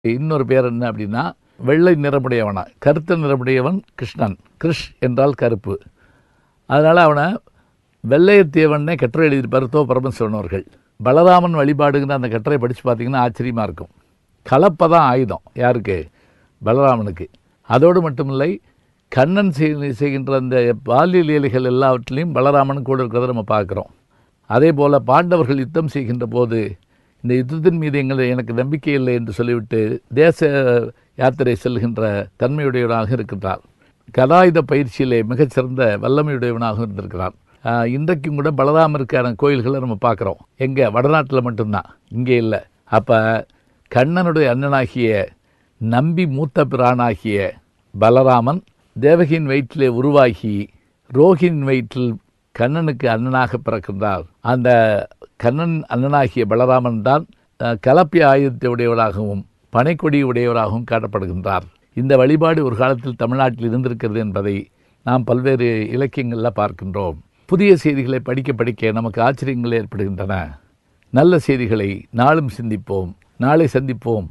இன்னொரு பேர் என்ன அப்படின்னா வெள்ளை நிறமுடையவனா கருத்த நிறமுடையவன் கிருஷ்ணன் கிருஷ் என்றால் கருப்பு அதனால் அவனை வெள்ளையத்தேவனே கட்டுரை எழுதியிருப்பார் தோ பரமசிவன் அவர்கள் பலராமன் வழிபாடுங்கிற அந்த கட்டுரை படித்து பார்த்தீங்கன்னா ஆச்சரியமாக இருக்கும் கலப்பை தான் ஆயுதம் யாருக்கு பலராமனுக்கு அதோடு மட்டுமில்லை கண்ணன் செய்- செய்கின்ற அந்த பால்ய லீலைகள் எல்லாவற்றிலையும் பலராமன் கூட இருக்கிறத நம்ம பார்க்குறோம் அதே போல் பாண்டவர்கள் யுத்தம் செய்கின்ற போது இந்த யுத்தத்தின் மீது எங்களை எனக்கு நம்பிக்கை இல்லை என்று சொல்லிவிட்டு தேச யாத்திரை செல்கின்ற தன்மையுடையவனாக இருக்கின்றார் கதாயுத பயிற்சியிலே மிகச்சிறந்த வல்லமையுடையவனாக இருந்திருக்கிறார் ஆஹ் இன்றைக்கும் கூட பலராமருக்கான கோயில்களை நம்ம பார்க்குறோம் எங்கே வடநாட்டில் மட்டும்தான் இங்கே இல்லை அப்போ கண்ணனுடைய அண்ணனாகிய நம்பி மூத்த பிரானாகிய பலராமன் தேவகியின் வயிற்றிலே உருவாகி ரோகிணின் வயிற்றில் கண்ணனுக்கு அண்ணனாக பிறக்கின்றார் அந்த கண்ணன் அண்ணனாகிய பலராமன் தான் அஹ், கலப்பிய ஆயுதத்தை உடையவராகவும் பனைக்கொடி உடையவராகவும் காட்டப்படுகின்றார் இந்த வழிபாடு ஒரு காலத்தில் தமிழ்நாட்டில் இருந்திருக்கிறது என்பதை நாம் பல்வேறு இலக்கியங்களில் பார்க்கின்றோம் புதிய செய்திகளை படிக்க படிக்க நமக்கு ஆச்சரியங்கள் ஏற்படுகின்றன நல்ல செய்திகளை நாளும் சிந்திப்போம் நாளை சந்திப்போம்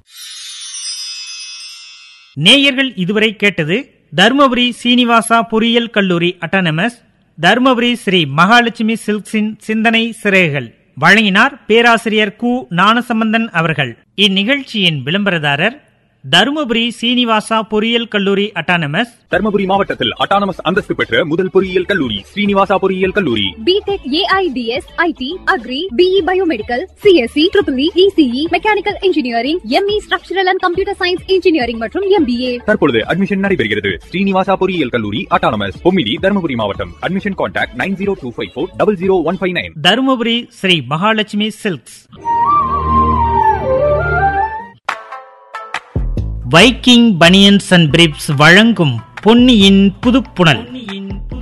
நேயர்கள் இதுவரை கேட்டது தருமபுரி சீனிவாசா பொறியியல் கல்லூரி அட்டானமஸ் தருமபுரி ஸ்ரீ மகாலட்சுமி சில்க்ஸின் சிந்தனை சிறைகள் வழங்கினார் பேராசிரியர் கு ஞானசம்பந்தன் அவர்கள் இந்நிகழ்ச்சியின் விளம்பரதாரர் தருமபுரி சீனிவாசா பொறியியல் கல்லூரி அட்டானமஸ் தர்மபுரி மாவட்டத்தில் அட்டானமஸ் அந்தஸ்து பெற்ற முதல் பொறியியல் கல்லூரி ஸ்ரீனிவாசா பொறியியல் கல்லூரி BTech AIDS IT agri BE biomedical CSC triple ECE mechanical engineering ME structural and computer science engineering மற்றும் எம்பிஏ தற்பொழுது அட்மிஷன் நடைபெறுகிறது ஸ்ரீனிவாசா பொறியியல் கல்லூரி அட்டானமஸ் பொம்மிடி தர்மபுரி மாவட்டம் admission contact nine zero two five four double zero one five nine Dharmapuri Sri Mahalakshmi silks Viking banians and briefs வழங்கும் பொன்னியின் புதுப்புணல்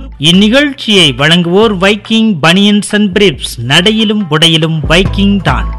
இந்நிகழ்ச்சியை வழங்குவோர் வைக்கிங் பனியன்ஸ் அண்ட் பிரிப்ஸ் நடையிலும் உடையிலும் வைக்கிங் தான்